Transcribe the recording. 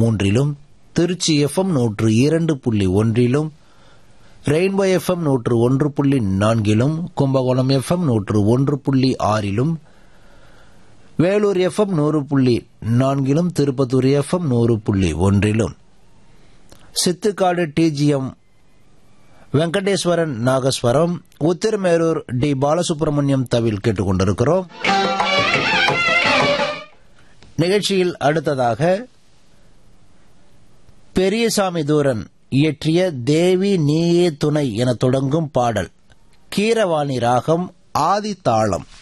மூன்றிலும் திருச்சி எஃப்எம் நூற்று இரண்டு புள்ளி ஒன்றிலும் ரெயின்போ எஃப்எம் நூற்று ஒன்று புள்ளி நான்கிலும் கும்பகோணம் எஃப்எம் நூற்று ஒன்று புள்ளி ஆறிலும் வேலூர் எஃப்எம் நூறு புள்ளி நான்கிலும் திருப்பத்தூர் எஃப்எம் நூறு புள்ளி ஒன்றிலும் சித்துக்காடு டிஜிஎம் வெங்கடேஸ்வரன் நாகஸ்வரம் உத்திரமேரூர் டி பாலசுப்ரமணியம் தவில் கேட்டுக்கொண்டிருக்கிறோம் நிகழ்ச்சியில் அடுத்ததாக பெரியசாமி தூரன் இயற்றிய தேவி நீயே துணை என தொடங்கும் பாடல் கீரவாணி ராகம் ஆதி தாளம்